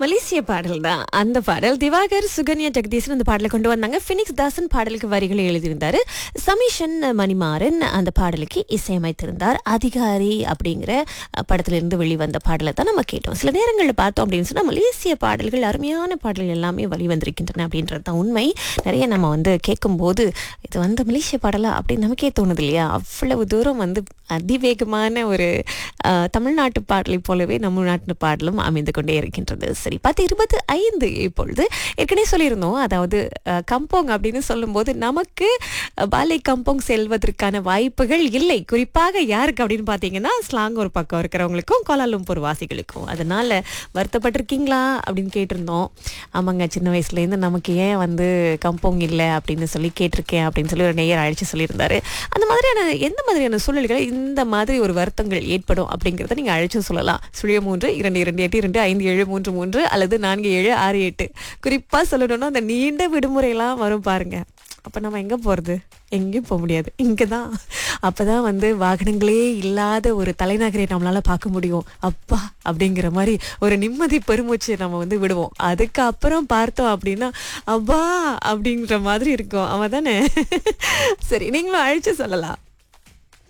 மலேசிய பாடல் தான் அந்த பாடல் திவாகர் சுகன்யா ஜெகதீசன் அந்த பாடலை கொண்டு வந்தாங்க ஃபினிக்ஸ் தாசன் பாடலுக்கு வரிகளை எழுதியிருந்தாரு சமீஷன் மணிமாறன் அந்த பாடலுக்கு இசையமைத்திருந்தார் அதிகாரி அப்படிங்கிற அஹ், படத்திலிருந்து வெளிவந்த பாடலை தான் நம்ம கேட்டோம் சில நேரங்களில் பார்த்தோம் அப்படின்னு சொன்னால் மலேசிய பாடல்கள் அருமையான பாடல்கள் எல்லாமே வெளிவந்திருக்கின்றன அப்படின்றது தான் உண்மை நிறைய நம்ம வந்து கேட்கும்போது இது வந்து மலேசிய பாடலா அப்படின்னு நமக்கே தோணுது இல்லையா அவ்வளவு தூரம் வந்து அதிவேகமான ஒரு அஹ், தமிழ்நாட்டு பாடலை போலவே நம்ம நாட்டு பாடலும் அமைந்து கொண்டே இருக்கின்றது சரி பத்து இருபது ஐந்து இப்பொழுது ஏற்கனவே சொல்லியிருந்தோம் அதாவது அஹ், கம்போங் அப்படின்னு சொல்லும்போது நமக்கு அஹ், பாலை கம்போங் செல்வதற்கான வாய்ப்புகள் இல்லை குறிப்பாக யாருக்கு அப்படின்னு பார்த்தீங்கன்னா ஸ்லாங் ஒரு பக்கம் இருக்கிறவங்களுக்கும் கோலாலும்பூர் வாசிகளுக்கும் அதனால வருத்தப்பட்டிருக்கீங்களா அப்படின்னு கேட்டிருந்தோம் ஆமாங்க சின்ன வயசுலேருந்து நமக்கு ஏன் வந்து கம்போங் இல்லை அப்படின்னு சொல்லி கேட்டிருக்கேன் அப்படின்னு சொல்லி ஒரு நேயர் அழைச்சி சொல்லியிருந்தாரு அந்த மாதிரியான எந்த மாதிரியான சூழல்கள் இந்த மாதிரி ஒரு வருத்தங்கள் ஏற்படும் அப்படிங்கிறத நீங்கள் அழைச்சு சொல்லலாம் சுழிய மூன்று இரண்டு இரண்டு எட்டு இரண்டு ஐந்து ஏழு மூன்று மூன்று அல்லது நான்கு ஏழு ஆறு எட்டு குறிப்பாக சொல்லணும்னா அந்த நீண்ட விடுமுறையெல்லாம் வரும் பாருங்க அப்போ நம்ம எங்கே போகிறது எங்கேயும் போக முடியாது இங்கே தான் அப்போ தான் வந்து வாகனங்களே இல்லாத ஒரு தலைநகரை நம்மளால் பார்க்க முடியும் அப்பா அப்படிங்கிற மாதிரி ஒரு நிம்மதி பெருமூச்சு நம்ம வந்து விடுவோம் அதுக்கப்புறம் பார்த்தோம் அப்படின்னா அப்பா அப்படிங்கிற மாதிரி இருக்கும் அவன் தானே சரி நீங்களும் அழைச்சு சொல்லலாம்